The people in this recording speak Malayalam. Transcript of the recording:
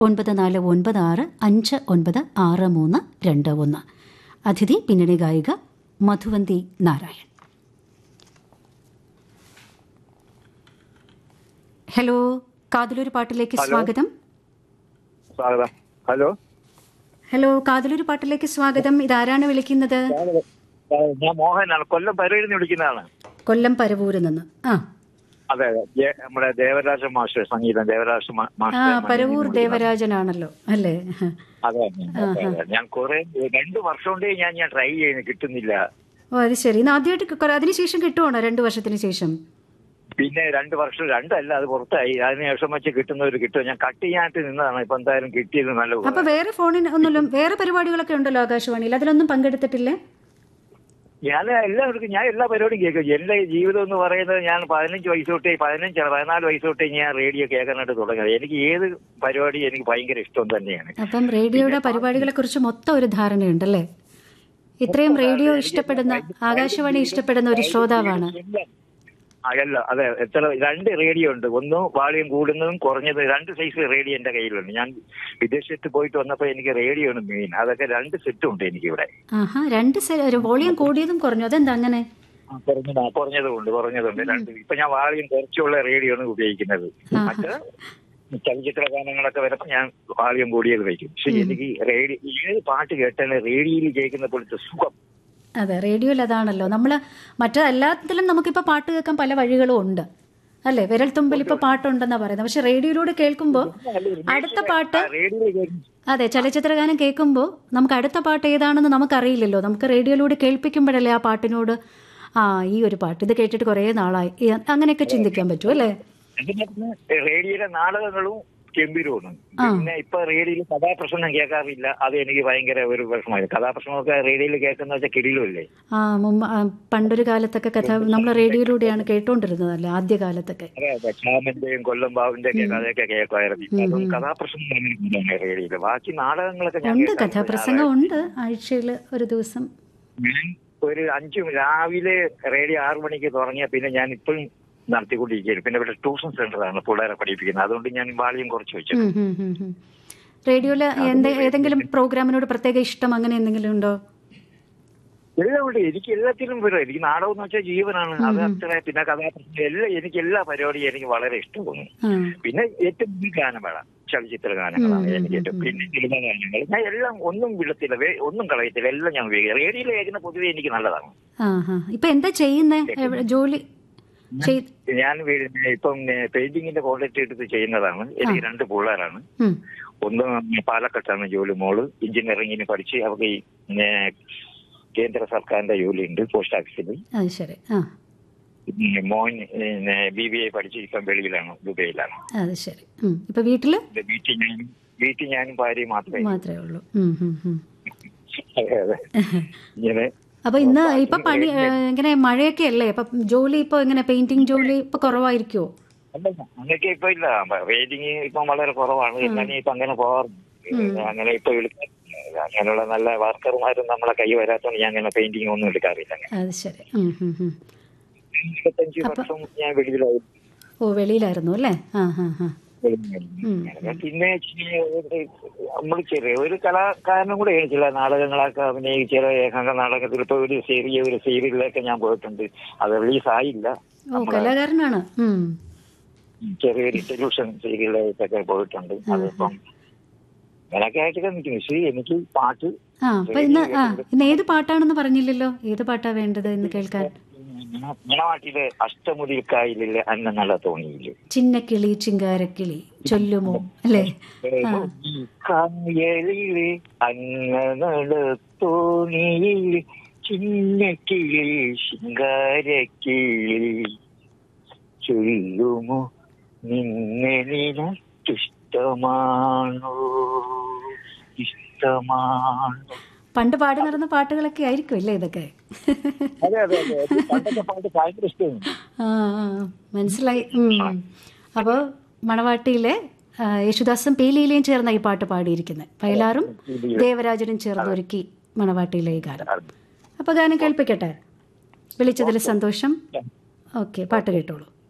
ഒൻപത് നാല് ഒൻപത് ആറ് അഞ്ച് ഒൻപത് ആറ് മൂന്ന് രണ്ട് ഒന്ന് അതിഥി പിന്നണി ഗായിക മധുവന്തി നാരായൺ ഹലോ കാതിലൊരു പാട്ടിലേക്ക് സ്വാഗതം സ്വാഗതം ഹലോ ഹലോ കാതിലൊരു പാട്ടിലേക്ക് സ്വാഗതം ഇതാരാണ് വിളിക്കുന്നത് ഞാൻ മോഹനാണ് കൊല്ലം പരൂരിൽ നിന്ന് വിളിക്കുന്നതാണ് കൊല്ലം പരവൂരിൽ നിന്ന് ആ അതെ അതെ ജെ- നമ്മുടെ ദേവരാജ മാസ്റ്റർ സംഗീതം ദേവരാജ മാ- ആ മാസ്റ്റർ പരവൂർ ദേവരാജനാണല്ലോ അല്ലേ അതെ അതെ, അതെ. ഞാൻ കുറെ രണ്ടു വർഷം കൊണ്ടേ ഞാൻ ഞാൻ ട്രൈ ചെയ്യുന്നു കിട്ടുന്നില്ല ഓ അത് ശരി ഇന്ന് ആദ്യമായിട്ട് അതിനുശേഷം കിട്ടുവാണോ രണ്ടു വർഷത്തിന് ശേഷം പിന്നെ രണ്ട് വർഷം രണ്ടല്ല അത് പുറത്തായി അതിന് ശേഷം വെച്ച് കിട്ടുന്നവർ കിട്ടും ഞാൻ കട്ട് ചെയ്യാനായിട്ട് നിന്നതാണ് ഇപ്പൊ എന്തായാലും കിട്ടിയത് നല്ല ഉപകാരം. അപ്പൊ വേറെ ഫോണിന് ഒന്നുമില്ല വേറെ പരിപാടികളൊക്കെ ഉണ്ടല്ലോ ആകാശവാണിയിൽ അതിലൊന്നും പങ്കെടുത്തിട്ടില്ലേ ഞാൻ എല്ലാവർക്കും ഞാൻ എല്ലാ പരിപാടിയും കേൾക്കും എന്റെ ജീവിതം എന്ന് പറയുന്നത് ഞാൻ പതിനഞ്ച് വയസ്സ് തൊട്ടേ പതിനഞ്ച് പതിനാല് വയസ്സ് തൊട്ടേ ഞാൻ റേഡിയോ കേൾക്കാനായിട്ട് തുടങ്ങിയത് എനിക്ക് ഏത് പരിപാടി എനിക്ക് ഭയങ്കര ഇഷ്ടം തന്നെയാണ് അപ്പം റേഡിയോയുടെ പരിപാടികളെ കുറിച്ച് മൊത്തം ഒരു ധാരണയുണ്ടല്ലേ ഇത്രയും റേഡിയോ ഇഷ്ടപ്പെടുന്ന ആകാശവാണി ഇഷ്ടപ്പെടുന്ന ഒരു ശ്രോതാവാണ് അല്ല അതെ എത്ര രണ്ട് റേഡിയോ ഉണ്ട് ഒന്ന് വാളിയം കൂടുന്നതും കുറഞ്ഞത് രണ്ട് സൈസ് റേഡിയോ എന്റെ കയ്യിലുണ്ട് ഞാൻ വിദേശത്ത് പോയിട്ട് വന്നപ്പോൾ എനിക്ക് റേഡിയോ ആണ് മെയിൻ അതൊക്കെ രണ്ട് സെറ്റും ഉണ്ട് എനിക്ക് ഇവിടെ ആഹാ രണ്ട് വോളിയം കൂടിയതും കുറഞ്ഞു അതെന്താ അങ്ങനെ കുറഞ്ഞത് കുറഞ്ഞതുണ്ട് കുറഞ്ഞതുണ്ട് രണ്ട് ഇപ്പൊ ഞാൻ വാളിയം കുറച്ചുള്ള റേഡിയോ ആണ് ഉപയോഗിക്കുന്നത് മറ്റ് ചലച്ചിത്ര ഗാനങ്ങളൊക്കെ വരുമ്പോൾ ഞാൻ വാളിയം കൂടിയത് വയ്ക്കും പക്ഷെ എനിക്ക് റേഡിയോ ഏത് പാട്ട് കേട്ടാലും റേഡിയോയിൽ കേൾക്കുന്ന പോലത്തെ സുഖം അതെ റേഡിയോയിൽ അതാണല്ലോ നമ്മൾ മറ്റെല്ലാത്തിലും നമുക്കിപ്പോൾ പാട്ട് കേൾക്കാൻ പല വഴികളും ഉണ്ട് അല്ലേ വിരൽ തുമ്പിൽ ഇപ്പോൾ പാട്ടുണ്ടെന്നാ പറയുന്നത് പക്ഷെ റേഡിയോയിലൂടെ കേൾക്കുമ്പോൾ അടുത്ത പാട്ട് റേഡിയോയിൽ കേൾക്കുന്ന അതെ ചലച്ചിത്ര ഗാനം കേൾക്കുമ്പോൾ നമുക്ക് അടുത്ത പാട്ട് ഏതാണെന്ന് നമുക്കറിയില്ലല്ലോ നമുക്ക് റേഡിയോയിലൂടെ കേൾപ്പിക്കുമ്പോഴല്ലേ ആ പാട്ടിനോട് ആ ഈ ഒരു പാട്ട് ഇത് കേട്ടിട്ട് കുറേ നാളായി ഈ അങ്ങനെയൊക്കെ ചിന്തിക്കാൻ പറ്റും അല്ലേ അതിനകത്ത് റേഡിയോയിലെ നാടകങ്ങളും ഗംഭീരമാണ് പിന്നെ ഇപ്പൊ റേഡിയോയിൽ കഥാപ്രസംഗം കേൾക്കാറില്ല അത് എനിക്ക് ഭയങ്കര ഒരു വിഷമമായി കഥാപ്രസംഗമൊക്കെ റേഡിയോയിൽ കേൾക്കുന്ന വെച്ചാൽ കിടിലുമല്ലേ ആ മുമ്പ് ആ, പണ്ടൊരു കാലത്തൊക്കെ കഥ നമ്മൾ റേഡിയോയിലൂടെയാണ് കേട്ടോണ്ടിരുന്നതല്ലേ ആദ്യ കാലത്തൊക്കെ അതെ അതെ ക്ഷാമന്റെയും കൊല്ലം ബാബുന്റെ ഒക്കെ കഥയൊക്കെ കേൾക്കുമായിരുന്നു ഇപ്പൊ അതൊന്നും കഥാപ്രസംഗം അങ്ങനെ റേഡിയോയില് ബാക്കി നാടകങ്ങളൊക്കെ ഞാൻ ഉണ്ട് കേൾക്കാറുണ്ട്. കഥാപ്രസംഗം ഉണ്ട് ആഴ്ചയിൽ ഒരു ദിവസം ഞാൻ ഒരു അഞ്ചു രാവിലെ റേഡിയോ ആറു മണിക്ക് തുടങ്ങിയ പിന്നെ ഞാൻ ഇപ്പോഴും നടത്തിക്കൊണ്ടിരിക്കുകയാണ് പിന്നെ ഇവിടെ ട്യൂഷൻ സെന്ററാണ് പിള്ളേരെ പഠിപ്പിക്കുന്നത് അതുകൊണ്ട് ഞാൻ വാളിയും കുറച്ച് വെച്ചു ഉം, ഉം, ഉം, ഉം. റേഡിയോയില് എന്ത് ഏതെങ്കിലും പ്രോഗ്രാമിനോട് പ്രത്യേക ഇഷ്ടം അങ്ങനെ എന്തെങ്കിലും ഉണ്ടോ എല്ലാം ഉണ്ട് എനിക്ക് എല്ലാത്തിലും വരും എനിക്ക് നാടകം എന്ന് വെച്ചാൽ ജീവനാണ് അത് അത്ര പിന്നെ കഥാപ്രസംഗം എല്ലാം എനിക്ക് എല്ലാ പരിപാടിയും എനിക്ക് വളരെ ഇഷ്ടമാണ് ആ പിന്നെ ഏറ്റവും കൂടുതൽ ഗാനമേള ചലച്ചിത്ര ഗാനങ്ങളാണ് എനിക്ക് ഏറ്റവും പിന്നെ സിനിമ ഗാനങ്ങൾ ഞാൻ എല്ലാം ഒന്നും വിടത്തില്ല വേ- ഒന്നും കളയത്തില്ല എല്ലാം ഞാൻ ഉപയോഗിക്കും റേഡിയോയിൽ കേൾക്കുന്ന പൊതുവെ എനിക്ക് നല്ലതാണ് ആ ഹാ ഇപ്പൊ എന്താ ചെയ്യുന്നേ എവിടെ- ജോലി ചെയ്- ഞാൻ വീ- ഇപ്പം പെയിന്റിങ്ങിന്റെ ക്വാളിറ്റി എടുത്ത് ചെയ്യുന്നതാണ് എനിക്ക് രണ്ട് പിള്ളേരാണ് ഉം. ഒന്ന് പാലക്കാട്ടാണ് ജോലി മോള് എഞ്ചിനീയറിംഗിന് പഠിച്ച് അവർക്ക് ഈ ഏ, കേന്ദ്ര സർക്കാരിന്റെ ജോലിയുണ്ട് പോസ്റ്റ് ഓഫീസിൽ അത് ശരി ആ പിന്നെ മോൻ ബി ബി ഐ പഠിച്ച് ഇപ്പം വെളിയിലാണ് ദുബൈയിലാണ് അത് ശരി ഉം. ഇപ്പൊ വീട്ടില് ഇത് വീട്ടിൽ ഞാനും വീട്ടിൽ ഞാനും ഭാര്യയും മാത്രമേ മാത്രമേ ഉള്ളൂ ഉം, ഉം, ഉം. അതെ, അതെ. ഇങ്ങനെ അപ്പൊ ഇന്ന് ഇപ്പൊ പണി ഏ, ഇങ്ങനെ മഴയൊക്കെ അല്ലേ അപ്പൊ ജോലി ഇപ്പൊ ഇങ്ങനെ പെയിന്റിംഗ് ജോലി ഇപ്പൊ കുറവായിരിക്കുമോ അല്ല അങ്ങനെയൊക്കെ ഇപ്പൊ ഇല്ല റേറ്റിംഗ് ഇപ്പം വളരെ കുറവാണ് എന്നാലും ഇപ്പൊ അങ്ങനെ പോകാറുണ്ട് അങ്ങനെ ഇപ്പൊ വിളിക്കാൻ അങ്ങനെയുള്ള നല്ല വർക്കർമാരും നമ്മളെ കൈ വരാത്തോണ്ട് ഞാൻ അങ്ങനെ പെയിന്റിംഗ് ഒന്നും എടുക്കാറില്ല അങ്ങനെ. അത് ശരി ഉം, ഉം, ഉം. ഇരുപത്തഞ്ച് വർഷം ഞാൻ വെളിയിലായി ഓ വെളിയിലായിരുന്നു അല്ലേ ആ ഹാ ഹാ അങ്ങനെ പിന്നെ നമ്മൾ ചെറിയ ഒരു കലാകാരനും കൂടെ ചില നാടകങ്ങളൊക്കെ അഭിനയിച്ച് ചില ഏകാംഗ നാടകത്തിൽ ഇപ്പൊ ഒരു ചെറിയ ഒരു സീരിയലിലൊക്കെ ഞാൻ പോയിട്ടുണ്ട് അത് റിലീസ് ആയില്ല ഓ കലാകാരനാണ് ഉം. ചെറിയൊരു ടെലിവിഷൻ സീരിയലിലേക്കൊക്കെ പോയിട്ടുണ്ട് അതിപ്പം അങ്ങനെയൊക്കെ ആയിട്ടൊക്കെ നിൽക്കുന്നു പക്ഷേ എനിക്ക് പാട്ട് ആ അപ്പൊ ഇന്ന് ആ ഇന്ന് ഏത് പാട്ടാണെന്ന് പറഞ്ഞില്ലല്ലോ ഏത് പാട്ടാ വേണ്ടത് ഇന്ന് കേൾക്കാൻ മണവാട്ടിലെ അഷ്ടമുടിക്കായലിലെ അന്ന നല്ല തോണിയില് ചിന്നക്കിളി ചിങ്കാരക്കിളി ചൊല്ലുമോ അല്ലേ ആ ഈ കായലിലെ അന്ന നല്ല തോണിയില് ചിന്നക്കിളി ശിങ്കാരക്കിളി ചൊല്ലുമോ നിന്നെ നിനക്കിഷ്ടമാണോ ഇഷ്ടമാണോ പണ്ട് പാടി നടന്ന പാട്ടുകളൊക്കെ ആയിരിക്കും അല്ലേ ഇതൊക്കെ അതെ അതെ അതെ അത് പണ്ടത്തെ പാട്ട് ഭയങ്കര ഇഷ്ടമാണ് ആ ആ, മനസ്സിലായി ഉം. അപ്പോൾ മണവാട്ടിയിലെ ആ, യേശുദാസും പി ലീലയും ചേർന്ന ഈ പാട്ട് പാടിയിരിക്കുന്നത് വയലാറും ദേവരാജനും ചേർന്നൊരുക്കി മണവാട്ടിയിലെ ഈ ഗാനം അപ്പോൾ ഗാനം കേൾപ്പിക്കട്ടെ വിളിച്ചതിൽ സന്തോഷം ഓക്കെ പാട്ട് കേട്ടോളൂ